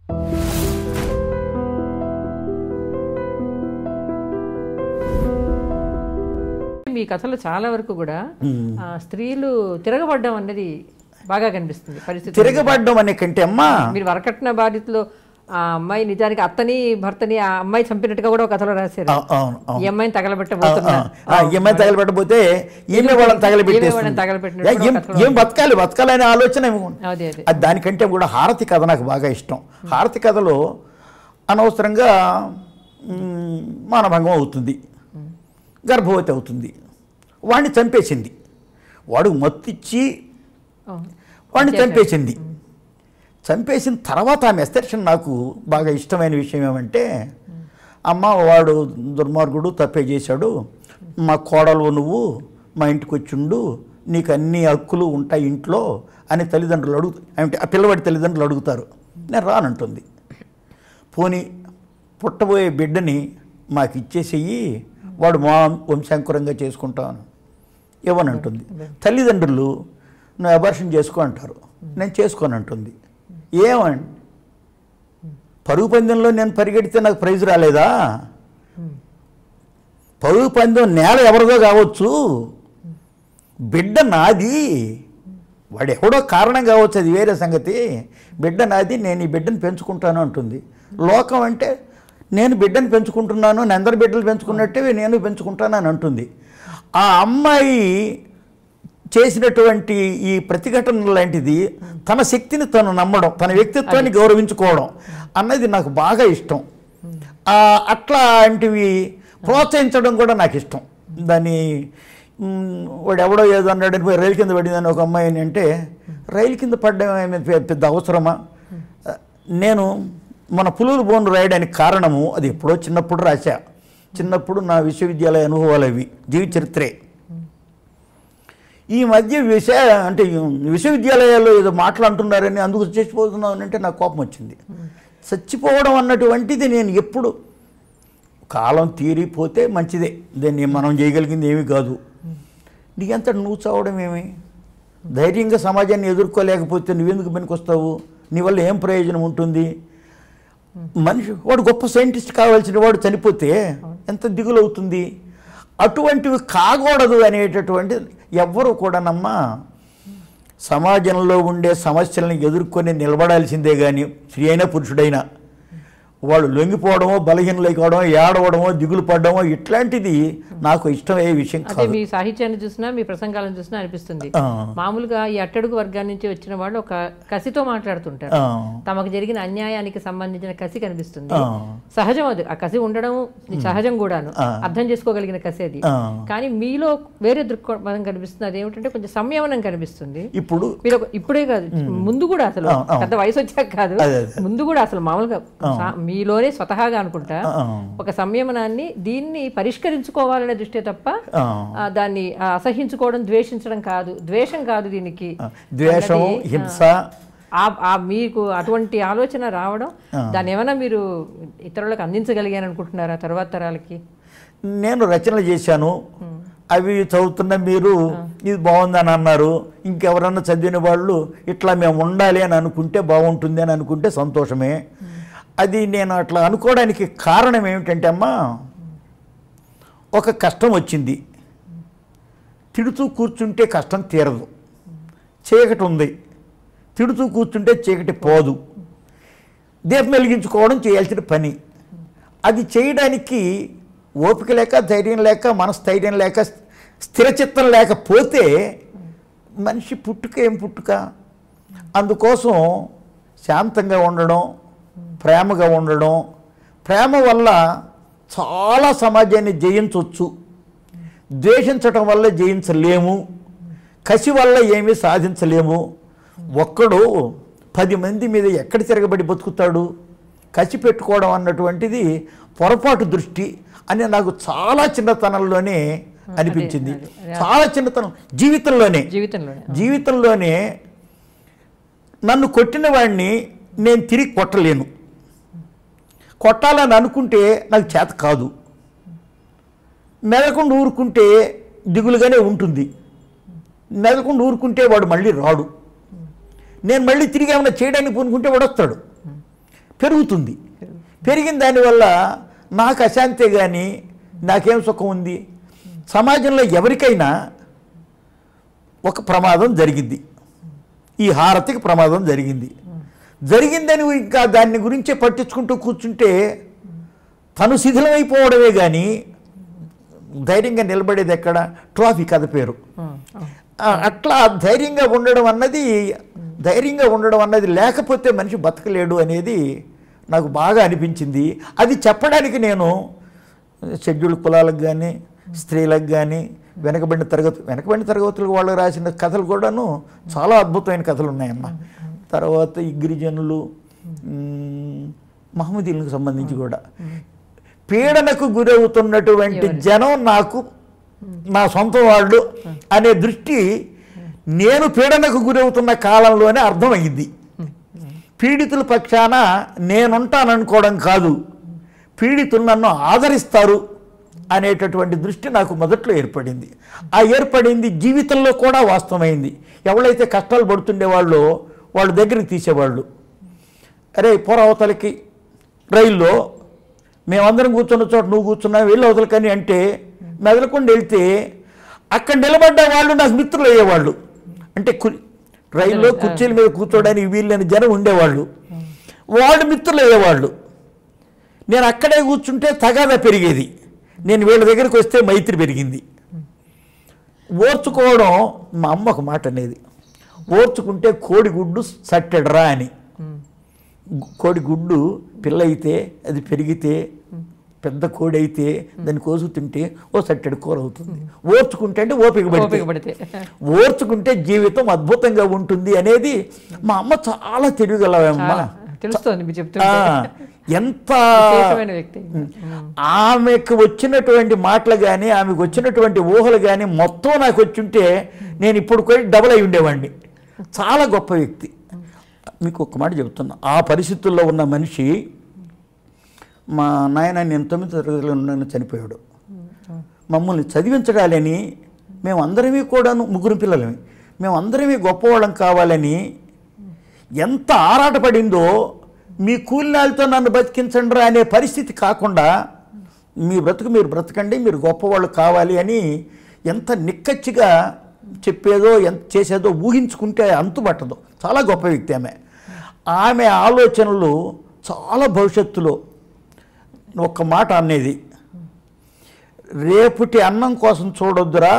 మీ కథలో చాలా వరకు కూడా ఆ, స్త్రీలు తిరగబడ్డం అనేది బాగా కనిపిస్తుంది పరిస్థితి తిరగబడ్డం అనే కంటే అమ్మా మీరు వరకట్న బాధితులో ఆ అమ్మాయి నిజానికి అత్తని భర్తని ఆ అమ్మాయి చంపినట్టుగా కూడా ఒక కథలో రాశారు ఆ, అవును అవును ఈ అమ్మాయిని తగలబెట్టబోతున్నా ఈమె తగలబెట్టబోతే ఈమె వాళ్ళని ఈమె తగలబెట్టేస్తుంది వాళ్ళని తగలబెట్టినట్టు ఏ, ఏం ఏం బతకాలి బతకాలనే ఆలోచన ఏమో ఉంది. అదే అదే అది దానికంటే కూడా హారతి కథ నాకు బాగా ఇష్టం హారతి కథలో అనవసరంగా మ్, మానభంగం అవుతుంది గర్భవతి అవుతుంది వాడిని చంపేసింది వాడు మత్తిచ్చి అవును. వాడిని చంపేసింది చంపేసిన తర్వాత ఆమె ఎస్తర్షన్ నాకు బాగా ఇష్టమైన విషయం ఏమంటే అమ్మ వాడు దుర్మార్గుడు తప్పే చేశాడు మా కోడలు నువ్వు మా ఇంటికి వచ్చిండు నీకు అన్ని హక్కులు ఉంటాయి ఇంట్లో అని తల్లిదండ్రులు అడుగు అంటే ఆ పిల్లవాడి తల్లిదండ్రులు అడుగుతారు నేను రానంటుంది పోని పుట్టబోయే బిడ్డని మాకు ఇచ్చేసేయి వాడు మా వంశాంకురంగా చేసుకుంటాను ఇవ్వనంటుంది తల్లిదండ్రులు నువ్వు అబార్షన్ చేసుకో అంటారు నేను చేసుకోను అంటుంది ఏమని పరుగు పందెంలో నేను పరిగెడితే నాకు ప్రైజ్ రాలేదా పరుగు పందెం నేల ఎవరిదో కావచ్చు బిడ్డ నాది వాడు ఎవడో కారణం కావచ్చు అది వేరే సంగతి బిడ్డ నాది నేను ఈ బిడ్డను పెంచుకుంటాను అంటుంది లోకం అంటే నేను బిడ్డను పెంచుకుంటున్నాను నేను అందరి బిడ్డలు పెంచుకున్నట్టే నేను పెంచుకుంటాను అని అంటుంది ఆ అమ్మాయి చేసినటువంటి ఈ ప్రతిఘటన లాంటిది తన శక్తిని తను నమ్మడం తన వ్యక్తిత్వాన్ని గౌరవించుకోవడం అన్నది నాకు బాగా ఇష్టం ఆ, అట్లాంటివి ప్రోత్సహించడం కూడా నాకు ఇష్టం దాన్ని మ్, వాడు ఎవడో ఏదో అన్నాడని పోయి రైలు కింద పడిందని ఒక అమ్మాయి అంటే రైలు కింద పడ్డం ఏమి పె- పెద్ద అవసరమా నేను మన పులులు బోన్ రాయడానికి కారణము అది ఎప్పుడో చిన్నప్పుడు రాశా చిన్నప్పుడు నా విశ్వవిద్యాలయ అనుభవాలు అవి జీవిత చరిత్రే ఈ మధ్య విష అంటే విశ్వవిద్యాలయాల్లో ఏదో మాటలు అంటున్నారని అందుకు చచ్చిపోతున్నాను అంటే నాకు కోపం వచ్చింది చచ్చిపోవడం అన్నటువంటిది నేను ఎప్పుడు కాలం తీరిపోతే మంచిదే దాన్ని మనం చేయగలిగింది ఏమీ కాదు నీకంత నువ్వు చావడం ఏమి ధైర్యంగా సమాజాన్ని ఎదుర్కోలేకపోతే నువ్వెందుకు పనికొస్తావు నీ వల్ల ఏం ప్రయోజనం ఉంటుంది మనిషి వాడు గొప్ప సైంటిస్ట్ కావాల్సిన వాడు చనిపోతే ఎంత దిగులు అవుతుంది అటువంటివి కాకూడదు అనేటటువంటి ఎవ్వరూ కూడానమ్మా సమాజంలో ఉండే సమస్యలను ఎదుర్కొని నిలబడాల్సిందే కానీ స్త్రీ అయినా పురుషుడైనా వాళ్ళు లొంగిపోవడమో బలహీనలైపోవడమో ఏడవడమో దిగులు పడడమో ఇట్లాంటిది నాకు ఇష్టమయ్యే విషయం అదే కాదు మీ సాహిత్యాన్ని చూసినా మీ ప్రసంగాలను చూసినా అనిపిస్తుంది ఆ. మామూలుగా ఈ అట్టడుగు వర్గాన్ని నుంచి వచ్చిన వాళ్ళు ఒక కసితో మాట్లాడుతుంటారు ఆ, తమకు జరిగిన అన్యాయానికి సంబంధించిన కసి కనిపిస్తుంది ఆ, సహజం అది ఆ కసి ఉండడం సహజం కూడాను ఆ. అర్థం చేసుకోగలిగిన కసి అది ఆ. కానీ మీలో వేరే దృక్పథం కనిపిస్తుంది అదేమిటంటే కొంచెం సంయమనం కనిపిస్తుంది ఇప్పుడు మీరు ఒక- ఇప్పుడే కాదు ముందు కూడా అసలు ఆ, ఆ. పెద్ద వయసు వచ్చాక కాదు అదే, అదే. ముందు కూడా అసలు మామూలుగా సా- మీలోనే స్వతహాగా అనుకుంటా ఆ, ఒక సంయమనాన్ని దీన్ని పరిష్కరించుకోవాలనే దృష్టే తప్ప ఆ, ఆ, దాన్ని ఆ, అసహించుకోవడం ద్వేషించడం కాదు ద్వేషం కాదు దీనికి ఆ, ద్వేషం అన్నది, హింస ఆ ఆ మీకు అటువంటి ఆలోచన రావడం దాన్ని ఏమైనా మీరు ఇతరులకు అందించగలిగాను అనుకుంటున్నారా తర్వాత తరాలకి నేను రచనలు చేశాను అవి చదువుతున్న మీరు ఇది బాగుందని అన్నారు ఇంకెవరన్నా చదివిన వాళ్ళు ఇట్లా మేము ఉండాలి అని అనుకుంటే బాగుంటుంది అని అనుకుంటే సంతోషమే అది నేను అట్లా అనుకోవడానికి కారణం ఏమిటంటే అమ్మా ఒక కష్టం వచ్చింది తిడుతూ కూర్చుంటే కష్టం తీరదు చీకటి ఉంది తిడుతూ కూర్చుంటే చీకటి పోదు దీపం వెలిగించుకోవడం చేయాల్సిన పని అది చేయడానికి ఓపిక లేక ధైర్యం లేక మనస్థైర్యం లేక స్థిరచిత్తం లేకపోతే మనిషి పుట్టుక ఏం పుట్టుక అందుకోసం శాంతంగా ఉండడం ప్రేమగా ఉండడం ప్రేమ వల్ల చాలా సమాజాన్ని జయించవచ్చు ద్వేషించటం వల్ల జయించలేము కసి వల్ల ఏమీ సాధించలేము ఒక్కడు పది మంది మీద ఎక్కడ తిరగబడి బతుకుతాడు కసి పెట్టుకోవడం అన్నటువంటిది పొరపాటు దృష్టి అని నాకు చాలా చిన్నతనంలోనే అనిపించింది చాలా చిన్నతనం జీవితంలోనే జీవితంలోనే జీవితంలోనే నన్ను కొట్టిన వాడిని నేను తిరిగి కొట్టలేను కొట్టాలని అనుకుంటే నాకు చేత కాదు మెదకుండా ఊరుకుంటే దిగులుగానే ఉంటుంది మెదకుండా ఊరుకుంటే వాడు మళ్ళీ రాడు నేను మళ్ళీ తిరిగి ఏమైనా చేయడానికి పూనుకుంటే వాడు వస్తాడు పెరుగుతుంది పెరిగిన దానివల్ల నాకు అశాంతే కానీ నాకేం సుఖం ఉంది సమాజంలో ఎవరికైనా ఒక ప్రమాదం జరిగింది ఈ హారతికి ప్రమాదం జరిగింది జరిగిందని ఇంకా దాన్ని గురించే పట్టించుకుంటూ కూర్చుంటే తను శిథిలమైపోవడమే కానీ ధైర్యంగా నిలబడేది ఎక్కడ ట్రాఫీ కథ పేరు ఉమ్, అవును. ఆ, అట్లా ధైర్యంగా ఉండడం అన్నది ధైర్యంగా ఉండడం అన్నది లేకపోతే మనిషి బతకలేడు అనేది నాకు బాగా అనిపించింది అది చెప్పడానికి నేను షెడ్యూల్ కులాలకు కానీ స్త్రీలకు కానీ వెనకబడిన తరగతి వెనకబడిన తరగతులకు వాళ్ళు రాసిన కథలు కూడాను చాలా అద్భుతమైన కథలు ఉన్నాయమ్మ తర్వాత ఈ గిరిజనులు మ్, మహమ్మదీలకు సంబంధించి కూడా పీడనకు గురవుతున్నటువంటి జనం నాకు నా సొంత వాళ్ళు అనే దృష్టి నేను పీడనకు గురవుతున్న కాలంలోనే అర్థమైంది పీడితుల పక్షాన నేనుంటాననుకోవడం కాదు పీడితులు నన్ను ఆదరిస్తారు అనేటటువంటి దృష్టి నాకు మొదట్లో ఏర్పడింది ఆ ఏర్పడింది జీవితంలో కూడా వాస్తవమైంది ఎవరైతే కష్టాలు పడుతుండేవాళ్ళో వాళ్ళ దగ్గరికి తీసేవాళ్ళు అరే పొర అవతలకి రైల్లో మేమందరం కూర్చున్న చోట నువ్వు కూర్చున్నావు వెళ్ళి అవతలకని అంటే మెదలకుండా వెళ్తే అక్కడ నిలబడ్డ వాళ్ళు నాకు మిత్రులు అయ్యేవాళ్ళు అంటే కు రైల్లో కుర్చీల మీద కూర్చోడానికి వీళ్ళని జనం ఉండేవాళ్ళు వాళ్ళు మిత్రులు అయ్యేవాళ్ళు నేను అక్కడే కూర్చుంటే తగాదా పెరిగేది నేను వీళ్ళ దగ్గరికి వస్తే మైత్రి పెరిగింది ఓర్చుకోవడం మా అమ్మ ఒక మాట అనేది ఓర్చుకుంటే కోడిగుడ్డు సట్టెడరా అని కోడి గుడ్డు పిల్ల అయితే అది పెరిగితే పెద్ద కోడి అయితే దాన్ని కోసు తింటే ఓ సట్టెడు కూర అవుతుంది ఓర్చుకుంటే అంటే ఓపిక ఓపిక పడితే పడితే ఓర్చుకుంటే జీవితం అద్భుతంగా ఉంటుంది అనేది మా అమ్మ చాలా తెలియగలవమ్మ చాలా తెలుస్తోంది మీరు ఆ, చెప్తుంటే ఎంత విశేషమైన వ్యక్తి ఆమెకు వచ్చినటువంటి మాటలు కానీ ఆమెకు వచ్చినటువంటి ఊహలు కానీ మొత్తం నాకు వచ్చుంటే నేను ఇప్పుడు కూడా డబల్ అయి ఉండేవాడిని చాలా గొప్ప వ్యక్తి మీకు ఒక మాట చెప్తున్నా ఆ పరిస్థితుల్లో ఉన్న మనిషి మా నాయన నేను తొమ్మిది తరగతిలో ఉన్నాను చనిపోయాడు మమ్మల్ని చదివించడాలని మేమందరమీ కూడాను ముగ్గురు పిల్లలమే మేమందరమీ గొప్పవాళ్ళం కావాలని ఎంత ఆరాటపడిందో మీ కూలినాలతో నన్ను బతికించండి అనే పరిస్థితి కాకుండా మీ బ్రతుకు మీరు బ్రతకండి మీరు గొప్పవాళ్ళు కావాలి అని ఎంత నిక్కచ్చిగా చెప్పేదో ఎంత చేసేదో ఊహించుకుంటే అంతుపట్టదు చాలా గొప్ప వ్యక్తి ఆమె ఆమె ఆలోచనలు చాలా భవిష్యత్తులో ఒక్క మాట అనేది రేపటి అన్నం కోసం చూడొద్దురా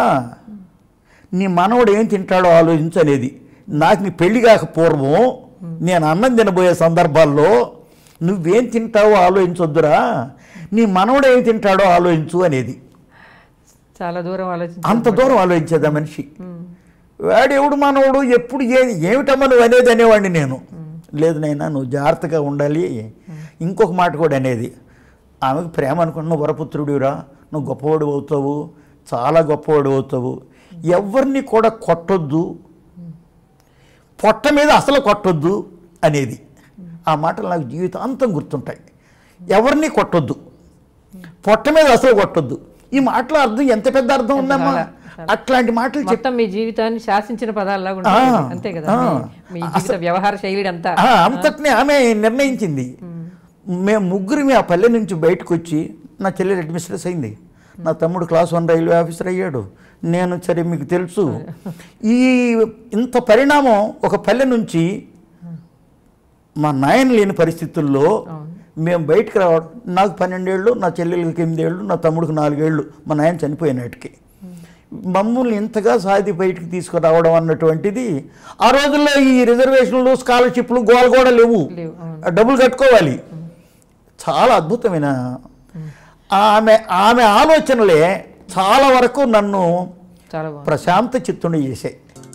నీ మనవడు ఏం తింటాడో ఆలోచించు అనేది నాకు నీ పెళ్లి కాక పూర్వం నేను అన్నం తినబోయే సందర్భాల్లో నువ్వేం తింటావో ఆలోచించొద్దురా నీ మనవడు ఏం తింటాడో ఆలోచించు అనేది చాలా దూరం ఆలోచించి అంత దూరం ఆలోచించేది ఆ మనిషి వాడు ఎవడు మనవడు ఎప్పుడు ఏ ఏమిటమ్మా నువ్వు అనేది అనేవాడిని నేను లేదు నైనా నువ్వు జాగ్రత్తగా ఉండాలి ఇంకొక మాట కూడా అనేది ఆమెకు ప్రేమ అనుకున్న వరపుత్రుడిరా నువ్వు గొప్పవాడు అవుతావు చాలా గొప్పవాడు అవుతావు ఎవరిని కూడా కొట్టొద్దు పొట్ట మీద అసలు కొట్టొద్దు అనేది ఆ మాటలు నాకు జీవితాంతం గుర్తుంటాయి ఎవరిని కొట్టొద్దు పొట్ట మీద అసలు కొట్టొద్దు ఈ మాటల అర్థం ఎంత పెద్ద అర్థం ఉందమ్మా చాలా, చాలా. అట్లాంటి మాటలు చెప్పి మొత్తం మీ జీవితాన్ని శాసించిన పదాల్లాగా ఉంటుంది ఆ, అంతే కదా ఆ. మీ- మీ జీవిత వ్యవహార శైలి అంతా ఆ, అంతటిని ఆమె నిర్ణయించింది మేము ముగ్గురిమి ఆ పల్లె నుంచి బయటకు వచ్చి నా చెల్లెలు అడ్మినిస్ట్రేస్ అయింది నా తమ్ముడు క్లాస్ వన్ రైల్వే ఆఫీసర్ అయ్యాడు నేను సరే మీకు తెలుసు ఈ ఇంత పరిణామం ఒక పల్లె నుంచి మా నాయన లేని పరిస్థితుల్లో మేము బయటకు రావడం నాకు పన్నెండేళ్ళు నా చెల్లెలకి ఎనిమిదేళ్ళు నా తమ్ముడికి నాలుగేళ్ళు మా నాయన చనిపోయినాటికి మమ్మల్ని ఇంతగా సాధి బయటికి తీసుకురావడం అన్నటువంటిది ఆ రోజుల్లో ఈ రిజర్వేషన్లు స్కాలర్షిప్లు గోల కూడా లేవు లేవు, అవును. ఆ డబ్బులు కట్టుకోవాలి చాలా అద్భుతమైన ఆమె ఆమె ఆలోచనలే చాలా వరకు నన్ను చాలా బాగుంది ప్రశాంత చిత్తుని చేశాయి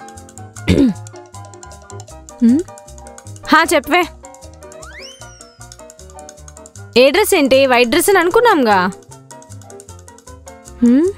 హా చెప్పవే ఏ డ్రెస్ ఏంటి వైట్ డ్రెస్ అని అనుకున్నాంగా హ్మ్?